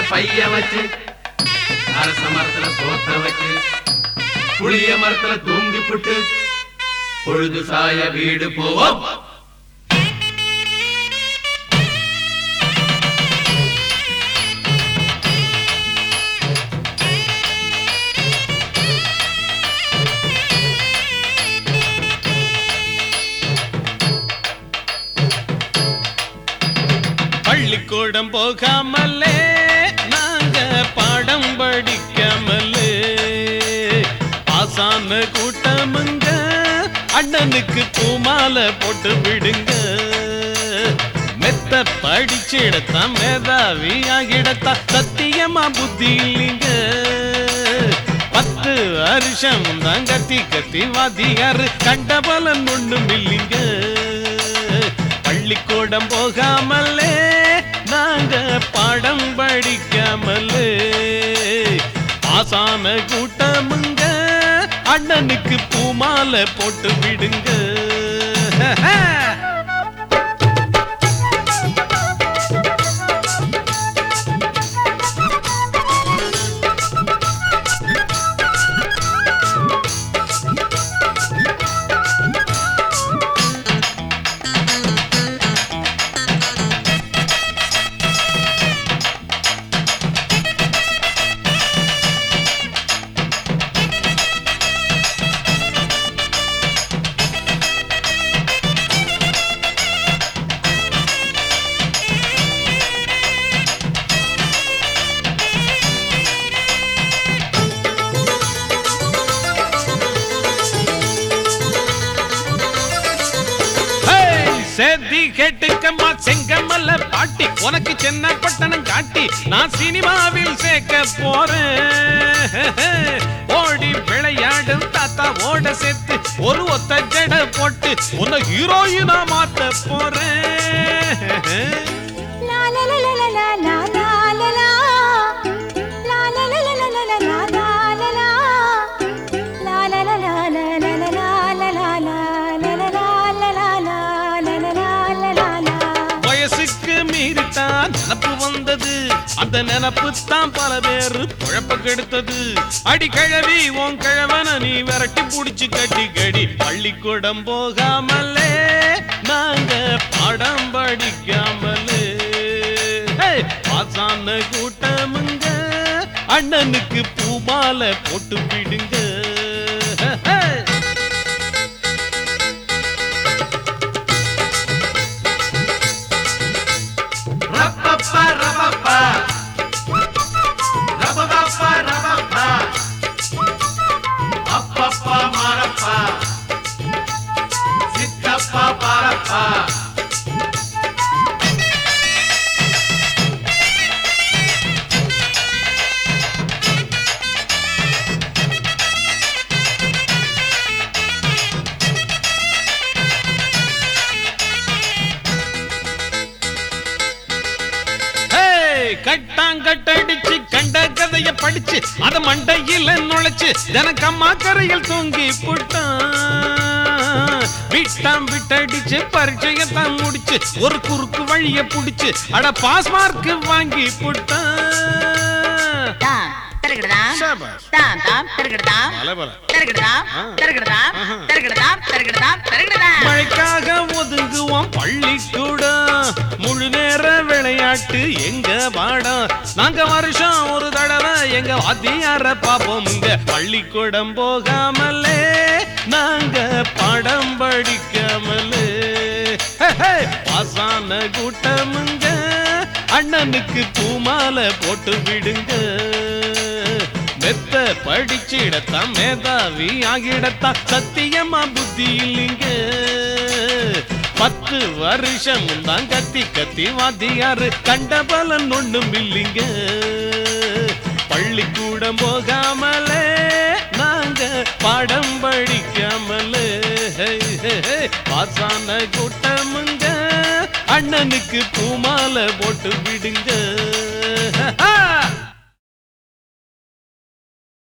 பைய வச்சு அரச மரத்துல சோத்த வச்சு புளிய மரத்துல தூங்கி புட்டு பொழுது சாய வீடு போவோம் பள்ளிக்கூடம் போகாமலே நாங்க பாடம் படிக்காமலே ஆசான கூட்டமுங்க அண்ணனுக்கு பூமாலை போட்டு விடுங்க மெத்த படிச்சிடத்தான் மேதாவி ஆகிடத்தான் சத்தியமா புத்தி இல்லைங்க பத்து வருஷம் தான் கத்தி கத்தி வாத்தியாரு கண்ட பலன் ஒண்ணும் இல்லைங்க பள்ளிக்கூடம் போகாமலே நாங்க பாடம் படிக்காமலே ஆசான கூட்டமுங்க அண்ணனுக்கு பூமாலை போட்டு விடுங்க ஹேய், சேதி கேட்டுக்கம்மா செங்கமல்ல பாட்டி உனக்கு சென்னை பட்டணம் காட்டி நான் சினிமாவில் சேர்க்க போறேன் ஓடி விளையாடும் தாத்தா ஓட சேர்த்து ஒரு ஒத்த ஜட போட்டு உன்னை ஹீரோயினா மாத்த போறேன் La la la la la la la la la la. La la la la la la la la la la la. La la la la la la la la la la la. La la la la la la la la la la la. வயசுக்கு மீறித்தான் நினப்பு வந்தது அந்த நினப்பு தான் பல பேரு குழப்ப கெடுத்தது அடி கிழவி உன் கிழவன நீ விரட்டி புடிச்சு கட்டி கடி பள்ளிக்கூடம் போகாமலே நாங்க பாடம் படிக்காமலே ஹேய், பாசான கூட்டமுங்க அண்ணனுக்கு பூமாலை போட்டு விடுங்க ஹே ரப்பப்பா ரப்பப்பா ரப்பப்பா ரப்பப்பா அப்பப்பா மாரப்பா சித்தப்பா பாரப்பா ஹேய், கட்டாங்கட்டடிச்சு கண்ட கதைய படிச்சு அத மண்டையில நுழைச்சு ஜனக்கம்மா கரையில் தூங்கி புட்டான் விட்டாம் விட்டடிச்சு பரீட்சையத்தான் முடிச்சு ஒரு குறுக்கு வழிய புடிச்சு அட பாஸ் மார்க் வாங்கி புட்டான் தாம் தருகிடதாம் சாபாஷ். தாம் தாம் தருகிடதாம் அலபல. தருகிடதாம் ஆ. தருகிடதாம் ஆஹா. தருகிடதாம் தருகிடதாம் தருகிடதாம் மழைக்காக ஒதுங்குவோம் பள்ளிக்கூடம் முழு நேர விளையாட்டு எங்க பாடம் நாங்க வருஷம் ஒரு தடவை எங்க வாத்தியார பாப்போம் இங்க பள்ளிக்கூடம் போகாமலே நாங்க பாடம் படிக்காமலே ஹே, ஹே, பாசான கூட்டமுங்க அண்ணனுக்கு பூமாலை போட்டு விடுங்க மெத்த படிச்சிடத்தான் மேதாவி ஆகிடத்தான் சத்தியமா புத்தி இல்லைங்க பத்து வருஷம் தான் கத்தி கத்தி வாத்தியாரு கண்ட பலன் ஒண்ணும் இல்லைங்க பள்ளிக்கூடம் போகாமலே நாங்க பாடம் படிக்காமலே ஹே, ஹே, ஹே, பாசான கூட்டமுங்க அண்ணனுக்கு பூமாலை போட்டு விடுங்க